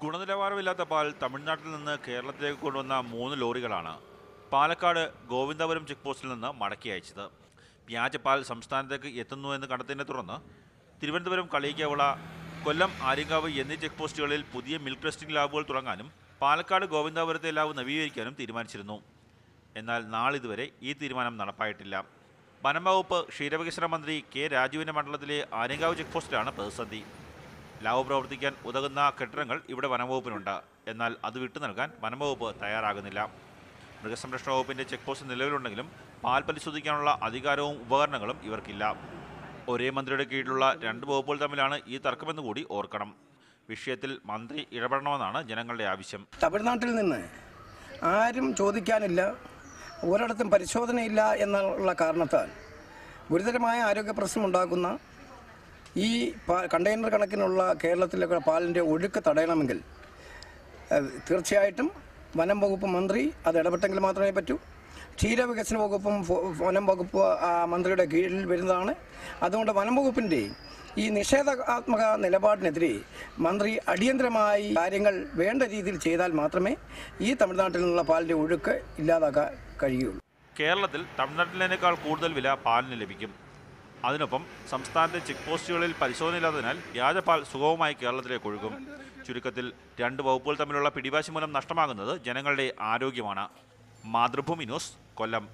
ഗുണനിലവാരമില്ലാത്ത പാൽ തമിഴ്നാട്ടിൽ നിന്ന് കേരളത്തിലേക്ക് കൊണ്ടുവന്ന മൂന്ന് ലോറികളാണ് പാലക്കാട് ഗോവിന്ദപുരം ചെക്ക് പോസ്റ്റിൽ നിന്ന് മടക്കി അയച്ചത് വ്യാജപ്പാൽ സംസ്ഥാനത്തേക്ക് എത്തുന്നു എന്ന് കണ്ടെത്തിയതിനെ തുടർന്ന് തിരുവനന്തപുരം കളിയിക്കാവിള കൊല്ലം ആര്യങ്കാവ് എന്നീ ചെക്ക് പോസ്റ്റുകളിൽ പുതിയ മിൽക്ക് ടെസ്റ്റിംഗ് ലാബുകൾ തുടങ്ങാനും പാലക്കാട് ഗോവിന്ദപുരത്തെ ലാബ് നവീകരിക്കാനും തീരുമാനിച്ചിരുന്നു എന്നാൽ നാളിതുവരെ ഈ തീരുമാനം നടപ്പായിട്ടില്ല വനം വകുപ്പ് ക്ഷീരവികസന മന്ത്രി കെ രാജുവിൻ്റെ മണ്ഡലത്തിലെ ആര്യങ്കാവ് ചെക്ക് പോസ്റ്റിലാണ് പ്രതിസന്ധി ലാബ് പ്രവർത്തിക്കാൻ ഉതകുന്ന കെട്ടിടങ്ങൾ ഇവിടെ വനംവകുപ്പിനുണ്ട് എന്നാൽ അത് വിട്ടു നൽകാൻ വനംവകുപ്പ് തയ്യാറാകുന്നില്ല മൃഗസംരക്ഷണ വകുപ്പിന്റെ ചെക്ക് പോസ്റ്റ് നിലവിലുണ്ടെങ്കിലും പാൽ പരിശോധിക്കാനുള്ള അധികാരവും ഉപകരണങ്ങളും ഇവർക്കില്ല ഒരേ മന്ത്രിയുടെ കീഴിലുള്ള രണ്ട് വകുപ്പുകൾ തമ്മിലാണ് ഈ തർക്കമെന്ന് കൂടി ഓർക്കണം വിഷയത്തിൽ മന്ത്രി ഇടപെടണമെന്നാണ് ജനങ്ങളുടെ ആവശ്യം തമിഴ്നാട്ടിൽ നിന്ന് ആരും ചോദിക്കാനില്ല ഒരിടത്തും പരിശോധനയില്ല എന്നുള്ള കാരണത്താൽ ഗുരുതരമായ ആരോഗ്യ പ്രശ്നമുണ്ടാക്കുന്ന ഈ പാ- കണ്ടെയ്നർ കണക്കിനുള്ള കേരളത്തിലെ പാലിൻ്റെ ഒഴുക്ക് തടയണമെങ്കിൽ ഏഹ്, തീർച്ചയായിട്ടും വനം വകുപ്പ് മന്ത്രി അത് ഇടപെട്ടെങ്കിൽ മാത്രമേ പറ്റൂ ക്ഷീരവികസന വകുപ്പും ഫോ- വനം വകുപ്പ് ആ, മന്ത്രിയുടെ കീഴിൽ വരുന്നതാണ് അതുകൊണ്ട് വനം വകുപ്പിൻ്റെ ഈ നിഷേധാത്മക നിലപാടിനെതിരെ മന്ത്രി അടിയന്തരമായി കാര്യങ്ങൾ വേണ്ട രീതിയിൽ ചെയ്താൽ മാത്രമേ ഈ തമിഴ്നാട്ടിൽ നിന്നുള്ള പാലിൻ്റെ ഒഴുക്ക് ഇല്ലാതാക്കാൻ കഴിയുള്ളൂ കേരളത്തിൽ തമിഴ്നാട്ടിലേക്കാൾ കൂടുതൽ വില പാലിന് ലഭിക്കും അതിനൊപ്പം സംസ്ഥാനത്തെ ചെക്ക് പോസ്റ്റുകളിൽ പരിശോധനയില്ലാത്തതിനാൽ വ്യാജപാൽ സുഗമമായി കേരളത്തിലേക്ക് ഒഴുകും ചുരുക്കത്തിൽ രണ്ട് വകുപ്പുകൾ തമ്മിലുള്ള പിടിവാശി മൂലം നഷ്ടമാകുന്നത് ജനങ്ങളുടെ ആരോഗ്യമാണ് മാതൃഭൂമി ന്യൂസ് കൊല്ലം